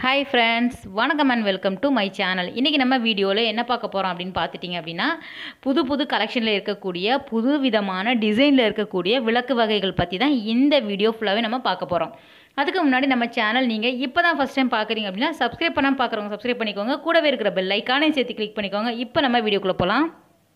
hi friends வணக்கம் and welcome to my channel இன்றைக்கி நம்ம வீடியோவில் என்ன பார்க்க போகிறோம் அப்படின்னு பார்த்துட்டிங்க அப்படின்னா புது புது கலெக்ஷனில் இருக்கக்கூடிய புது விதமான டிசைனில் இருக்கக்கூடிய விளக்கு வகைகள் பற்றி தான் இந்த வீடியோ ஃபுல்லாகவே நம்ம பார்க்க போகிறோம் அதுக்கு முன்னாடி நம்ம சேனல் நீங்கள் இப்போ தான் ஃபஸ்ட் டைம் பார்க்குறீங்க அப்படின்னா சப்ஸ்கிரைப் பண்ணாமல் பார்க்குறவங்க சப்ஸ்கிரைப் பண்ணிக்கோங்க கூடவே இருக்கிற பெல் ஐக்கானையும் சேர்த்து கிளிக் பண்ணிக்கோங்க இப்போ நம்ம வீடியோக்குள்ளே போகலாம்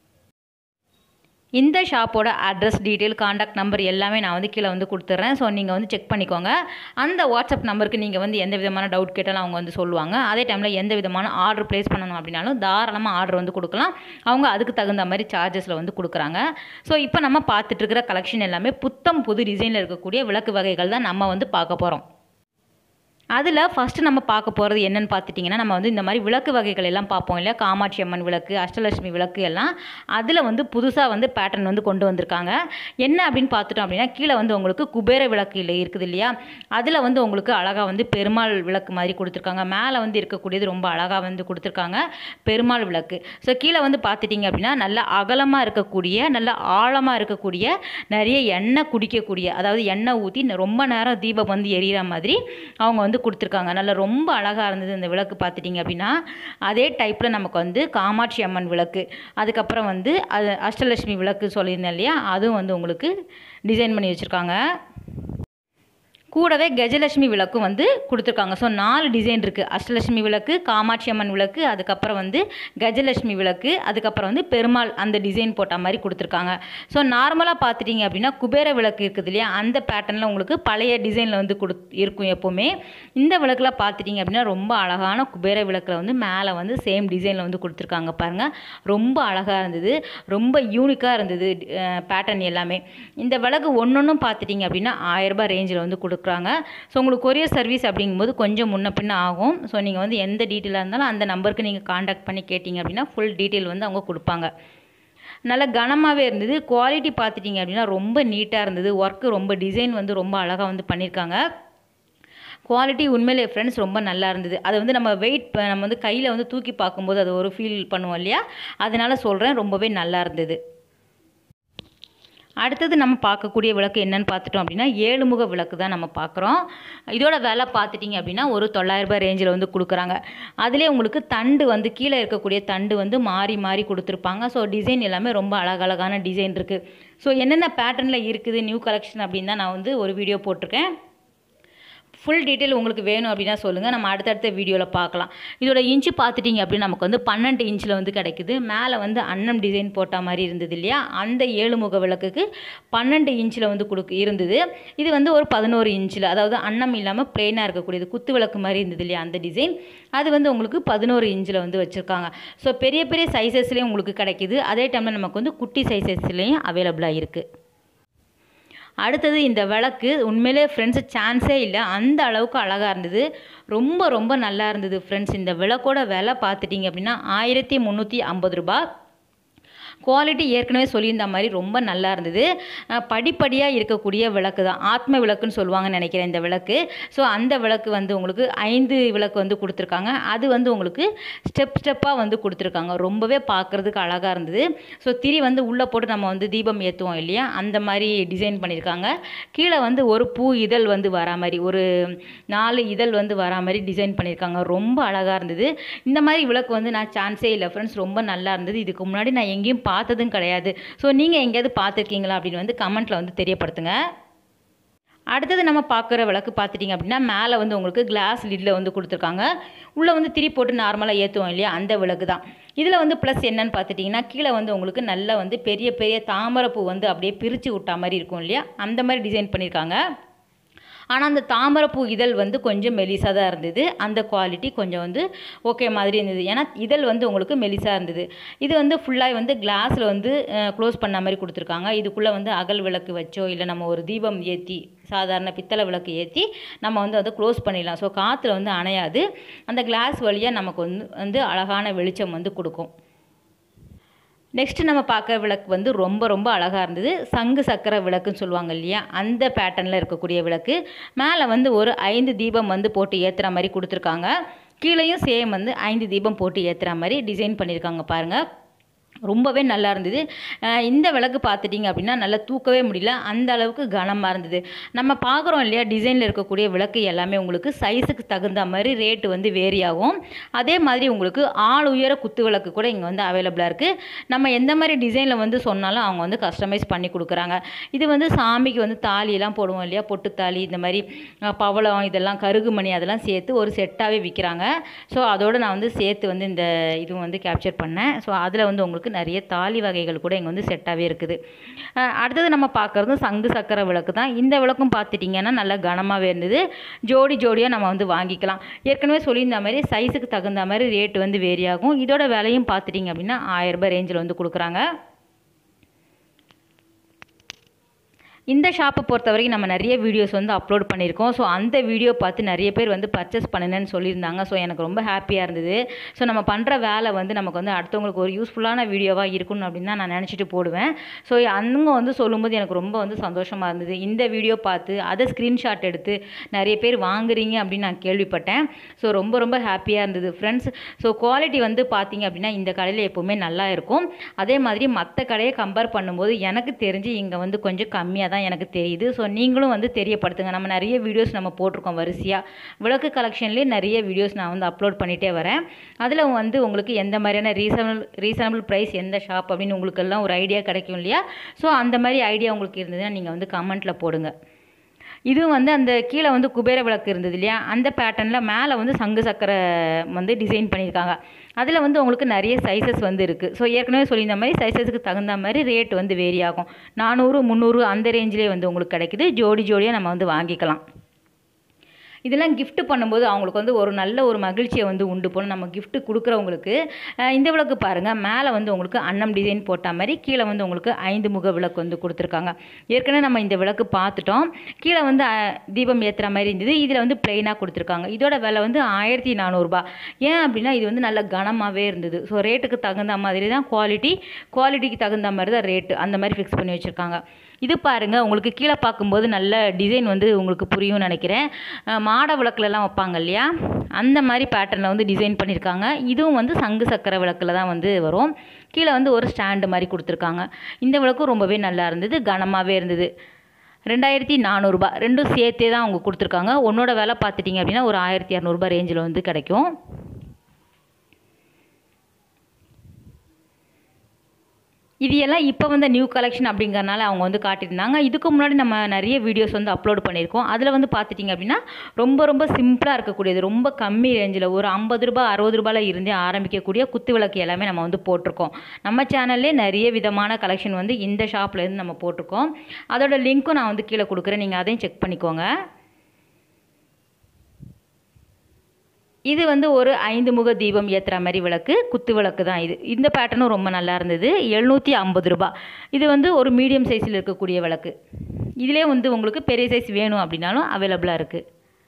இந்த ஷாப்போட அட்ரஸ் டீட்டெயில் காண்டாக்ட் நம்பர் எல்லாமே நான் வந்து கீழே வந்து கொடுத்துட்றேன் ஸோ நீங்கள் வந்து செக் பண்ணிக்கோங்க அந்த வாட்ஸ்அப் நம்பருக்கு நீங்கள் வந்து எந்த விதமான டவுட் கேட்டாலும் அவங்க வந்து சொல்லுவாங்க அதே டைமில் எந்த விதமான ஆர்டர் ப்ளேஸ் பண்ணணும் அப்படின்னாலும் தாராளமாக ஆர்டர் வந்து கொடுக்கலாம் அவங்க அதுக்கு தகுந்த மாதிரி சார்ஜஸில் வந்து கொடுக்குறாங்க ஸோ இப்போ நம்ம பார்த்துட்டு இருக்கிற கலெக்ஷன் எல்லாமே புத்தம் புது டிசைனில் இருக்கக்கூடிய விளக்கு வகைகள் தான் நம்ம வந்து பார்க்க போகிறோம் அதில் ஃபஸ்ட்டு நம்ம பார்க்க போகிறது என்னென்னு பார்த்துட்டிங்கன்னா நம்ம வந்து இந்த மாதிரி விளக்கு வகைகள் எல்லாம் பார்ப்போம் இல்லையா காமாட்சி அம்மன் விளக்கு அஷ்டலட்சுமி விளக்கு எல்லாம் அதில் வந்து புதுசாக வந்து பேட்டர்ன் வந்து கொண்டு வந்திருக்காங்க என்ன அப்படின்னு பார்த்துட்டோம் அப்படின்னா கீழே வந்து உங்களுக்கு குபேர விளக்கு இல்லை இருக்குது இல்லையா அதில் வந்து உங்களுக்கு அழகாக வந்து பெருமாள் விளக்கு மாதிரி கொடுத்துருக்காங்க மேலே வந்து இருக்கக்கூடியது ரொம்ப அழகாக வந்து கொடுத்துருக்காங்க பெருமாள் விளக்கு ஸோ கீழே வந்து பார்த்துட்டிங்க அப்படின்னா நல்ல அகலமாக இருக்கக்கூடிய நல்ல ஆழமாக இருக்கக்கூடிய நிறைய எண்ணெய் குடிக்கக்கூடிய அதாவது எண்ணெய் ஊற்றி ரொம்ப நேரம் தீபம் வந்து எரியிற மாதிரி அவங்க வந்து கொடுத்துருக்காங்க நல்லா ரொம்ப அழகாக இருந்தது இந்த விளக்கு பார்த்துட்டிங்க அப்படின்னா அதே டைப்பில் நமக்கு வந்து காமாட்சி அம்மன் விளக்கு அதுக்கப்புறம் வந்து அது அஷ்டலட்சுமி விளக்கு சொல்லியிருந்தேன் இல்லையா அதுவும் வந்து உங்களுக்கு டிசைன் பண்ணி வச்சுருக்காங்க கூடவே கஜலட்சுமி விளக்கும் வந்து கொடுத்துருக்காங்க ஸோ நாலு டிசைன் இருக்குது அஷ்டலட்சுமி விளக்கு காமாட்சி அம்மன் விளக்கு அதுக்கப்புறம் வந்து கஜலட்சுமி விளக்கு அதுக்கப்புறம் வந்து பெருமாள் அந்த டிசைன் போட்ட மாதிரி கொடுத்துருக்காங்க ஸோ நார்மலாக பார்த்துட்டிங்க அப்படின்னா குபேர விளக்கு இருக்குது இல்லையா அந்த பேட்டர்னில் உங்களுக்கு பழைய டிசைனில் வந்து கொடு இருக்கும் எப்போவுமே இந்த விளக்கில் பார்த்துட்டிங்க அப்படின்னா ரொம்ப அழகான குபேர விளக்கில் வந்து மேலே வந்து சேம் டிசைனில் வந்து கொடுத்துருக்காங்க பாருங்கள் ரொம்ப அழகாக இருந்தது ரொம்ப யூனிக்காக இருந்தது பேட்டர்ன் எல்லாமே இந்த விளக்கு ஒன்று ஒன்றும் பார்த்துட்டிங்க அப்படின்னா ஆயிரரூபா ரேஞ்சில் வந்து கொடு கொடுக்குறாங்க ஸோ உங்களுக்கு கொரியர் சர்வீஸ் அப்படிங்கும்போது கொஞ்சம் முன்ன பின்ன ஆகும் ஸோ நீங்கள் வந்து எந்த டீட்டெயிலாக இருந்தாலும் அந்த நம்பருக்கு நீங்கள் காண்டாக்ட் பண்ணி கேட்டிங்க அப்படின்னா ஃபுல் டீட்டெயில் வந்து அவங்க கொடுப்பாங்க நல்ல கனமாகவே இருந்தது குவாலிட்டி பார்த்துட்டிங்க அப்படின்னா ரொம்ப நீட்டாக இருந்தது ஒர்க்கு ரொம்ப டிசைன் வந்து ரொம்ப அழகாக வந்து பண்ணியிருக்காங்க குவாலிட்டி உண்மையிலே ஃப்ரெண்ட்ஸ் ரொம்ப நல்லா இருந்தது அதை வந்து நம்ம வெயிட் நம்ம வந்து கையில் வந்து தூக்கி பார்க்கும்போது அது ஒரு ஃபீல் பண்ணுவோம் இல்லையா அதனால் சொல்கிறேன் ரொம்பவே நல்லா இருந்தது அடுத்தது நம்ம பார்க்கக்கூடிய விளக்கு என்னன்னு பார்த்துட்டோம் அப்படின்னா ஏழுமுக விளக்கு தான் நம்ம பார்க்குறோம் இதோட விலை பார்த்துட்டிங்க அப்படின்னா ஒரு தொள்ளாயிரரூபா ரேஞ்சில் வந்து கொடுக்குறாங்க அதிலே உங்களுக்கு தண்டு வந்து கீழே இருக்கக்கூடிய தண்டு வந்து மாறி மாறி கொடுத்துருப்பாங்க ஸோ டிசைன் எல்லாமே ரொம்ப அழகழகான டிசைன் இருக்குது ஸோ என்னென்ன பேட்டர்னில் இருக்குது நியூ கலெக்ஷன் அப்படின்னு தான் நான் வந்து ஒரு வீடியோ போட்டிருக்கேன் ஃபுல் டீட்டெயில் உங்களுக்கு வேணும் அப்படின்னா சொல்லுங்கள் நம்ம அடுத்தடுத்த வீடியோவில் பார்க்கலாம் இதோட இன்ச்சு பார்த்துட்டிங்க அப்படின்னா நமக்கு வந்து பன்னெண்டு இன்ச்சில் வந்து கிடைக்குது மேலே வந்து அன்னம் டிசைன் போட்ட மாதிரி இருந்தது இல்லையா அந்த ஏழு முக விளக்குக்கு பன்னெண்டு இன்ச்சில் வந்து கொடுக்கு இருந்தது இது வந்து ஒரு பதினோரு இன்ச்சில் அதாவது அன்னம் இல்லாமல் பிளெயினாக இருக்கக்கூடியது குத்து விளக்கு மாதிரி இருந்தது இல்லையா அந்த டிசைன் அது வந்து உங்களுக்கு பதினோரு இன்ச்சில் வந்து வச்சுருக்காங்க ஸோ பெரிய பெரிய சைஸஸ்லேயும் உங்களுக்கு கிடைக்கிது அதே டைமில் நமக்கு வந்து குட்டி சைஸஸ்லேயும் அவைலபிளாக இருக்குது அடுத்தது இந்த விளக்கு உண்மையிலே ஃப்ரெண்ட்ஸு சான்ஸே இல்லை அந்த அளவுக்கு அழகாக இருந்தது ரொம்ப ரொம்ப நல்லா இருந்தது ஃப்ரெண்ட்ஸ் இந்த விளக்கோட விலை பார்த்துட்டிங்க அப்படின்னா ஆயிரத்தி முந்நூற்றி ஐம்பது ரூபா குவாலிட்டி ஏற்கனவே சொல்லியிருந்த மாதிரி ரொம்ப நல்லா இருந்தது படிப்படியாக இருக்கக்கூடிய விளக்கு தான் ஆத்ம விளக்குன்னு சொல்லுவாங்கன்னு நினைக்கிறேன் இந்த விளக்கு ஸோ அந்த விளக்கு வந்து உங்களுக்கு ஐந்து விளக்கு வந்து கொடுத்துருக்காங்க அது வந்து உங்களுக்கு ஸ்டெப் ஸ்டெப்பாக வந்து கொடுத்துருக்காங்க ரொம்பவே பார்க்குறதுக்கு அழகாக இருந்தது ஸோ திரி வந்து உள்ளே போட்டு நம்ம வந்து தீபம் ஏற்றுவோம் இல்லையா அந்த மாதிரி டிசைன் பண்ணியிருக்காங்க கீழே வந்து ஒரு பூ இதழ் வந்து வரா மாதிரி ஒரு நாலு இதழ் வந்து வரா மாதிரி டிசைன் பண்ணியிருக்காங்க ரொம்ப அழகாக இருந்தது இந்த மாதிரி விளக்கு வந்து நான் சான்ஸே இல்லை ஃப்ரெண்ட்ஸ் ரொம்ப நல்லா இருந்தது இதுக்கு முன்னாடி நான் எங்கேயும் பார்த்ததும் கிடையாது ஸோ நீங்கள் எங்கேயாவது பார்த்துருக்கீங்களா அப்படின்னு வந்து கமெண்ட்டில் வந்து தெரியப்படுத்துங்க அடுத்தது நம்ம பார்க்குற விளக்கு பார்த்துட்டிங்க அப்படின்னா மேலே வந்து உங்களுக்கு கிளாஸ் லிட்டில் வந்து கொடுத்துருக்காங்க உள்ளே வந்து திரி போட்டு நார்மலாக ஏற்றுவோம் இல்லையா அந்த விளக்கு தான் இதில் வந்து ப்ளஸ் என்னன்னு பார்த்துட்டிங்கன்னா கீழே வந்து உங்களுக்கு நல்ல வந்து பெரிய பெரிய தாமரைப்பூ வந்து அப்படியே பிரித்து விட்டா மாதிரி இருக்கும் இல்லையா அந்த மாதிரி டிசைன் பண்ணியிருக்காங்க ஆனால் அந்த தாமரைப்பூ இதழ் வந்து கொஞ்சம் மெலிசாக தான் இருந்தது அந்த குவாலிட்டி கொஞ்சம் வந்து ஓகே மாதிரி இருந்தது ஏன்னா இதழ் வந்து உங்களுக்கு மெலிசாக இருந்தது இது வந்து ஃபுல்லாக வந்து கிளாஸில் வந்து க்ளோஸ் பண்ண மாதிரி கொடுத்துருக்காங்க இதுக்குள்ளே வந்து அகல் விளக்கு வச்சோ இல்லை நம்ம ஒரு தீபம் ஏற்றி சாதாரண பித்தளை விளக்கு ஏற்றி நம்ம வந்து அதை க்ளோஸ் பண்ணிடலாம் ஸோ காற்றுல வந்து அணையாது அந்த கிளாஸ் வழியாக நமக்கு வந்து வந்து அழகான வெளிச்சம் வந்து கொடுக்கும் நெக்ஸ்ட்டு நம்ம பார்க்குற விளக்கு வந்து ரொம்ப ரொம்ப அழகாக இருந்தது சங்கு சக்கர விளக்குன்னு சொல்லுவாங்க இல்லையா அந்த பேட்டர்னில் இருக்கக்கூடிய விளக்கு மேலே வந்து ஒரு ஐந்து தீபம் வந்து போட்டு ஏற்றுற மாதிரி கொடுத்துருக்காங்க கீழேயும் சேம் வந்து ஐந்து தீபம் போட்டு ஏற்றுற மாதிரி டிசைன் பண்ணியிருக்காங்க பாருங்கள் ரொம்பவே நல்லா இருந்தது அஹ் இந்த விளக்கு பார்த்துட்டிங்க அப்படின்னா நல்லா தூக்கவே முடியல அந்த அளவுக்கு கனமாக இருந்தது நம்ம பார்க்குறோம் இல்லையா டிசைனில் இருக்கக்கூடிய விளக்கு எல்லாமே உங்களுக்கு சைஸுக்கு தகுந்த மாதிரி ரேட்டு வந்து வேரி ஆகும் அதே மாதிரி உங்களுக்கு ஆள் உயர குத்து விளக்கு கூட இங்கே வந்து அவைலபிளாக இருக்குது நம்ம எந்த மாதிரி டிசைனில் வந்து சொன்னாலும் அவங்க வந்து கஸ்டமைஸ் பண்ணி கொடுக்குறாங்க இது வந்து சாமிக்கு வந்து தாலியெல்லாம் போடுவோம் இல்லையா பொட்டு தாலி இந்த மாதிரி அஹ், பவளம் இதெல்லாம் கருகுமணி அதெல்லாம் சேர்த்து ஒரு செட்டாகவே விற்கிறாங்க ஸோ அதோடு நான் வந்து சேர்த்து வந்து இந்த இது வந்து கேப்சர் பண்ணேன் ஸோ அதில் வந்து உங்களுக்கு நிறைய தாலி வகைகள் கூட இங்கே வந்து செட்டாகவே இருக்குது அஹ் அடுத்தது நம்ம பார்க்குறது சங்கு சக்கரை விளக்கு தான் இந்த விளக்கும் பார்த்துட்டிங்கன்னா நல்லா கனமாகவே இருந்தது ஜோடி ஜோடியாக நம்ம வந்து வாங்கிக்கலாம் ஏற்கனவே சொல்லியிருந்த மாதிரி சைஸுக்கு தகுந்த மாதிரி ரேட் வந்து வேரி ஆகும் இதோட விலையும் பார்த்துட்டிங்க அப்படின்னா ஆயிரம் ரூபாய் ரேஞ்சில் வந்து கொடுக்குறாங்க இந்த ஷாப்பை பொறுத்த வரைக்கும் நம்ம நிறைய வீடியோஸ் வந்து அப்லோட் பண்ணியிருக்கோம் ஸோ அந்த வீடியோ பார்த்து நிறைய பேர் வந்து பர்ச்சேஸ் பண்ணுனேன்னு சொல்லியிருந்தாங்க ஸோ எனக்கு ரொம்ப ஹாப்பியாக இருந்தது ஸோ நம்ம பண்ணுற வேலை வந்து நமக்கு வந்து அடுத்தவங்களுக்கு ஒரு யூஸ்ஃபுல்லான வீடியோவாக இருக்கணும் அப்படின்னு தான் நான் நினச்சிட்டு போடுவேன் ஸோ அவங்க வந்து சொல்லும்போது எனக்கு ரொம்ப வந்து சந்தோஷமாக இருந்தது இந்த வீடியோ பார்த்து அதை ஸ்க்ரீன்ஷாட் எடுத்து நிறைய பேர் வாங்குறீங்க அப்படின்னு நான் கேள்விப்பட்டேன் ஸோ ரொம்ப ரொம்ப ஹாப்பியாக இருந்தது ஃப்ரெண்ட்ஸ் ஸோ குவாலிட்டி வந்து பார்த்தீங்க அப்படின்னா இந்த கடையில் எப்போவுமே நல்லா இருக்கும் அதே மாதிரி மற்ற கடையை கம்பேர் பண்ணும்போது எனக்கு தெரிஞ்சு இங்கே வந்து கொஞ்சம் கம்மியாக தான் எனக்கு தெரியுது ஸோ நீங்களும் வந்து தெரியப்படுத்துங்க நம்ம நிறைய வீடியோஸ் நம்ம போட்டிருக்கோம் வரிசையாக விளக்கு கலெக்ஷன்லேயே நிறைய வீடியோஸ் நான் வந்து அப்லோட் பண்ணிகிட்டே வரேன் அதில் வந்து உங்களுக்கு எந்த மாதிரியான ரீசனபிள் ரீசனபிள் ப்ரைஸ் எந்த ஷாப் அப்படின்னு உங்களுக்கு எல்லாம் ஒரு ஐடியா கிடைக்கும் இல்லையா ஸோ அந்த மாதிரி ஐடியா உங்களுக்கு இருந்ததுன்னா நீங்கள் வந்து கமெண்ட்டில் போடுங்க இதுவும் வந்து அந்த கீழே வந்து குபேர விளக்கு இருந்தது இல்லையா அந்த பேட்டர்னில் மேலே வந்து சங்கு சக்கரை வந்து டிசைன் பண்ணியிருக்காங்க அதில் வந்து உங்களுக்கு நிறைய சைஸஸ் வந்து இருக்குது ஸோ ஏற்கனவே சொல்லியிருந்த மாதிரி சைஸஸுக்கு தகுந்த மாதிரி ரேட் வந்து வேரி ஆகும் நானூறு முந்நூறு அந்த ரேஞ்சிலே வந்து உங்களுக்கு கிடைக்குது ஜோடி ஜோடியாக நம்ம வந்து வாங்கிக்கலாம் இதெல்லாம் gift பண்ணும்போது அவங்களுக்கு வந்து ஒரு நல்ல ஒரு மகிழ்ச்சியை வந்து உண்டு பண்ணும் நம்ம gift கொடுக்குறவங்களுக்கு அஹ் இந்த விளக்கு பாருங்கள் மேலே வந்து உங்களுக்கு அன்னம் டிசைன் போட்ட மாதிரி கீழே வந்து உங்களுக்கு ஐந்து முக விளக்கு வந்து கொடுத்துருக்காங்க ஏற்கனவே நம்ம இந்த விளக்கு பார்த்துட்டோம் கீழே வந்து அஹ், தீபம் ஏற்றுற மாதிரி இருந்தது இதில் வந்து பிளெயினாக கொடுத்துருக்காங்க இதோட விலை வந்து ஆயிரத்தி நானூறுரூபா ஏன் அப்படின்னா இது வந்து நல்ல கனமாகவே இருந்தது ஸோ ரேட்டுக்கு தகுந்த மாதிரி தான் குவாலிட்டி குவாலிட்டிக்கு தகுந்த மாதிரி தான் ரேட்டு அந்த மாதிரி ஃபிக்ஸ் பண்ணி வச்சுருக்காங்க இது பாருங்க உங்களுக்கு கீழே பார்க்கும்போது நல்ல டிசைன் வந்து உங்களுக்கு புரியும்னு நினைக்கிறேன் அஹ் மாட விளக்குலலாம் வைப்பாங்க இல்லையா அந்த மாதிரி பேட்டர்னில் வந்து டிசைன் பண்ணியிருக்காங்க இதுவும் வந்து சங்கு சக்கரை விளக்கில் தான் வந்து வரும் கீழே வந்து ஒரு ஸ்டாண்டு மாதிரி கொடுத்துருக்காங்க இந்த விளக்கும் ரொம்பவே நல்லா இருந்தது கனமாகவே இருந்தது ரெண்டாயிரத்தி நானூறுரூபா ரெண்டும் சேர்த்தே தான் அவங்க கொடுத்துருக்காங்க உன்னோட விலை பார்த்துட்டிங்க அப்படின்னா ஒரு ஆயிரத்தி இரநூறுபா ரேஞ்சில் வந்து கிடைக்கும் இது எல்லாம் இப்போ வந்து நியூ கலெக்ஷன் அப்படிங்கறனால அவங்க வந்து காட்டியிருந்தாங்க இதுக்கு முன்னாடி நம்ம நிறைய வீடியோஸ் வந்து அப்லோட் பண்ணியிருக்கோம் அதில் வந்து பார்த்துட்டிங்க அப்படின்னா ரொம்ப ரொம்ப சிம்பிளாக இருக்கக்கூடியது ரொம்ப கம்மி ரேஞ்சில் ஒரு ஐம்பது ரூபாய் அறுபது ரூபாயில் இருந்தே ஆரம்பிக்கக்கூடிய குத்து விளக்கு எல்லாமே நம்ம வந்து போட்டிருக்கோம் நம்ம சேனல்லே நிறைய விதமான கலெக்ஷன் வந்து இந்த ஷாப்ல இருந்து நம்ம போட்டிருக்கோம் அதோட லிங்க்கும் நான் வந்து கீழே கொடுக்குறேன் நீங்கள் அதையும் செக் பண்ணிக்கோங்க இது வந்து ஒரு ஐந்து முக தீபம் ஏற்றுற மாதிரி விளக்கு குத்து விளக்கு தான் இது இந்த பேட்டர்னும் ரொம்ப நல்லா இருந்தது எழுநூற்றி ஐம்பது ரூபாய் இது வந்து ஒரு மீடியம் சைஸில் இருக்கக்கூடிய விளக்கு இதிலே வந்து உங்களுக்கு பெரிய சைஸ் வேணும் அப்படின்னாலும் அவைலபிளாக இருக்குது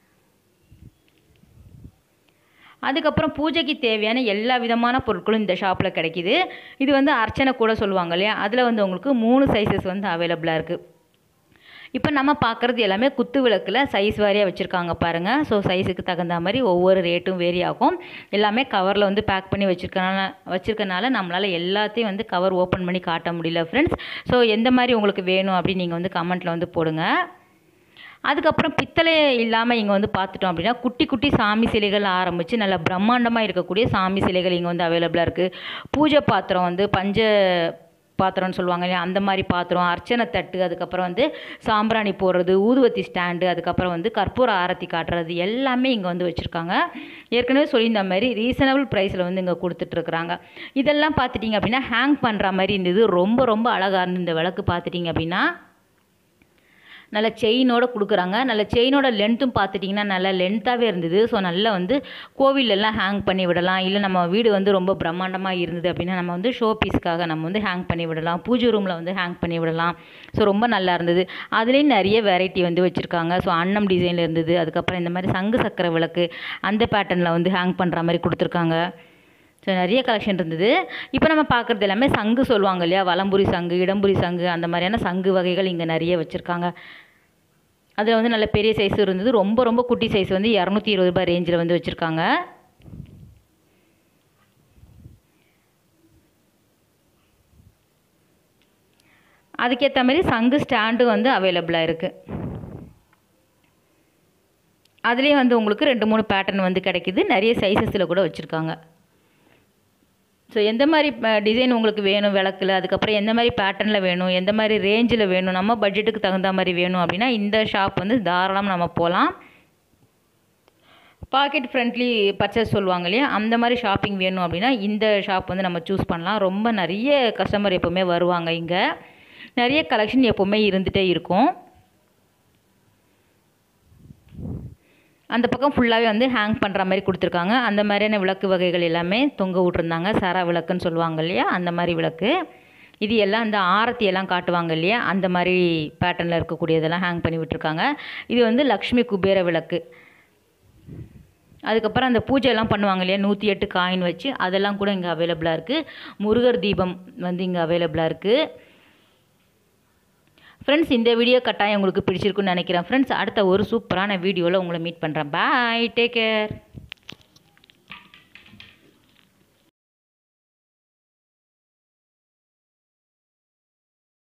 அதுக்கப்புறம் பூஜைக்கு தேவையான எல்லா விதமான பொருட்களும் இந்த ஷாப்பில் கிடைக்கிது இது வந்து அர்ச்சனை கூட சொல்லுவாங்க இல்லையா அதில் வந்து உங்களுக்கு மூணு சைஸஸ் வந்து அவைலபிளாக இருக்குது இப்போ நம்ம பார்க்குறது எல்லாமே குத்து விளக்கில் சைஸ் வாரியாக வச்சுருக்காங்க பாருங்கள் ஸோ சைஸுக்கு தகுந்த மாதிரி ஒவ்வொரு ரேட்டும் வேரி ஆகும் எல்லாமே கவரில் வந்து பேக் பண்ணி வச்சுருக்கனால வச்சுருக்கனால நம்மளால் எல்லாத்தையும் வந்து கவர் ஓப்பன் பண்ணி காட்ட முடியல ஃப்ரெண்ட்ஸ் ஸோ எந்த மாதிரி உங்களுக்கு வேணும் அப்படின்னு நீங்கள் வந்து கமெண்ட்டில் வந்து போடுங்க அதுக்கப்புறம் பித்தளை இல்லாமல் இங்கே வந்து பார்த்துட்டோம் அப்படின்னா குட்டி குட்டி சாமி சிலைகள் ஆரம்பித்து நல்ல பிரம்மாண்டமாக இருக்கக்கூடிய சாமி சிலைகள் இங்கே வந்து அவைலபிளாக இருக்குது பூஜை பாத்திரம் வந்து பஞ்ச பாத்திரம்னு சொல்லுவாங்க இல்லையா அந்த மாதிரி பாத்திரம் அர்ச்சனை தட்டு அதுக்கப்புறம் வந்து சாம்பிராணி போடுறது ஊதுவத்தி ஸ்டாண்டு அதுக்கப்புறம் வந்து கற்பூர ஆரத்தி காட்டுறது எல்லாமே இங்கே வந்து வச்சுருக்காங்க ஏற்கனவே சொல்லியிருந்த மாதிரி ரீசனபிள் ப்ரைஸில் வந்து இங்கே கொடுத்துட்ருக்குறாங்க இதெல்லாம் பார்த்துட்டிங்க அப்படின்னா ஹேங் பண்ணுற மாதிரி இருந்தது ரொம்ப ரொம்ப அழகாக இருந்தது இந்த விளக்கு பார்த்துட்டிங்க அப்படின்னா நல்ல செயினோட கொடுக்குறாங்க நல்ல செயினோட லென்த்தும் பார்த்துட்டிங்கன்னா நல்ல லென்த்தாகவே இருந்தது ஸோ நல்லா வந்து கோவிலெல்லாம் ஹேங் பண்ணி விடலாம் இல்லை நம்ம வீடு வந்து ரொம்ப பிரம்மாண்டமாக இருந்தது அப்படின்னா நம்ம வந்து ஷோ பீஸ்க்காக நம்ம வந்து ஹேங் பண்ணி விடலாம் பூஜை ரூமில் வந்து ஹேங் பண்ணி விடலாம் ஸோ ரொம்ப நல்லா இருந்தது அதுலேயும் நிறைய வெரைட்டி வந்து வச்சுருக்காங்க ஸோ அன்னம் டிசைனில் இருந்தது அதுக்கப்புறம் இந்த மாதிரி சங்கு சக்கரை விளக்கு அந்த பேட்டர்னில் வந்து ஹேங் பண்ணுற மாதிரி கொடுத்துருக்காங்க ஸோ நிறைய கலெக்ஷன் இருந்தது இப்போ நம்ம பார்க்குறது எல்லாமே சங்கு சொல்லுவாங்க இல்லையா வலம்புரி சங்கு இடம்புரி சங்கு அந்த மாதிரியான சங்கு வகைகள் இங்கே நிறைய வச்சுருக்காங்க அதில் வந்து நல்ல பெரிய சைஸ் இருந்தது ரொம்ப ரொம்ப குட்டி சைஸ் வந்து இரநூத்தி இருபது ரூபாய் ரேஞ்சில் வந்து வச்சுருக்காங்க அதுக்கேற்ற மாதிரி சங்கு ஸ்டாண்டு வந்து அவைலபிளாக இருக்குது அதுலேயே வந்து உங்களுக்கு ரெண்டு மூணு பேட்டர்ன் வந்து கிடைக்குது நிறைய சைஸஸில் கூட வச்சுருக்காங்க ஸோ எந்த மாதிரி டிசைன் உங்களுக்கு வேணும் விளக்குல அதுக்கப்புறம் எந்த மாதிரி பேட்டர்னில் வேணும் எந்த மாதிரி ரேஞ்சில் வேணும் நம்ம பட்ஜெட்டுக்கு தகுந்த மாதிரி வேணும் அப்படின்னா இந்த ஷாப் வந்து தாராளமாக நம்ம போகலாம் பாக்கெட் ஃப்ரெண்ட்லி பர்ச்சேஸ் சொல்லுவாங்க இல்லையா அந்த மாதிரி ஷாப்பிங் வேணும் அப்படின்னா இந்த ஷாப் வந்து நம்ம சூஸ் பண்ணலாம் ரொம்ப நிறைய கஸ்டமர் எப்போவுமே வருவாங்க இங்கே நிறைய கலெக்ஷன் எப்போவுமே இருந்துகிட்டே இருக்கும் அந்த பக்கம் ஃபுல்லாகவே வந்து ஹேங் பண்ணுற மாதிரி கொடுத்துருக்காங்க அந்த மாதிரியான விளக்கு வகைகள் எல்லாமே தொங்க விட்ருந்தாங்க சரா விளக்குன்னு சொல்லுவாங்க இல்லையா அந்த மாதிரி விளக்கு இது எல்லாம் அந்த ஆரத்தி எல்லாம் காட்டுவாங்க இல்லையா அந்த மாதிரி பேட்டர்னில் இருக்கக்கூடியதெல்லாம் ஹேங் பண்ணி விட்டுருக்காங்க இது வந்து லக்ஷ்மி குபேர விளக்கு அதுக்கப்புறம் அந்த பூஜைலாம் பண்ணுவாங்க இல்லையா நூற்றி எட்டு காயின் வச்சு அதெல்லாம் கூட இங்கே அவைலபிளாக இருக்குது முருகர் தீபம் வந்து இங்கே அவைலபிளாக இருக்குது ஃப்ரெண்ட்ஸ் இந்த வீடியோ கட்டாயம் உங்களுக்கு பிடிச்சிருக்குன்னு நினைக்கிறேன் ஃப்ரெண்ட்ஸ் அடுத்த ஒரு சூப்பரான வீடியோவில் உங்களை மீட் பண்ணுறேன் பாய் டேக் கேர்